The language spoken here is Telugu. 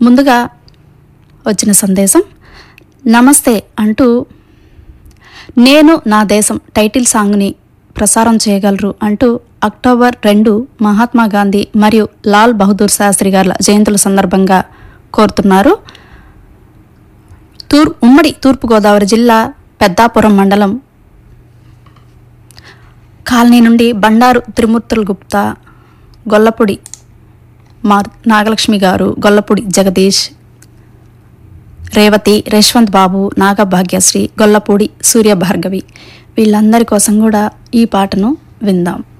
ముందుగా వచ్చిన సందేశం నమస్తే అంటూ నేను నా దేశం టైటిల్ సాంగ్ని ప్రసారం చేయగలరు అంటూ అక్టోబర్ రెండు మహాత్మా గాంధీ మరియు లాల్ బహదూర్ శాస్త్రి గారుల జయంతుల సందర్భంగా కోరుతున్నారు తూర్ ఉమ్మడి తూర్పుగోదావరి జిల్లా పెద్దాపురం మండలం కాలనీ నుండి బండారు త్రిమూర్తుల గుప్తా గొల్లపూడి మా నాగలక్ష్మి గారు గొల్లపూడి జగదీష్ రేవతి రేష్వంత్ బాబు నాగభాగ్యశ్రీ గొల్లపూడి సూర్య భార్గవి వీళ్ళందరి కోసం కూడా ఈ పాటను విందాం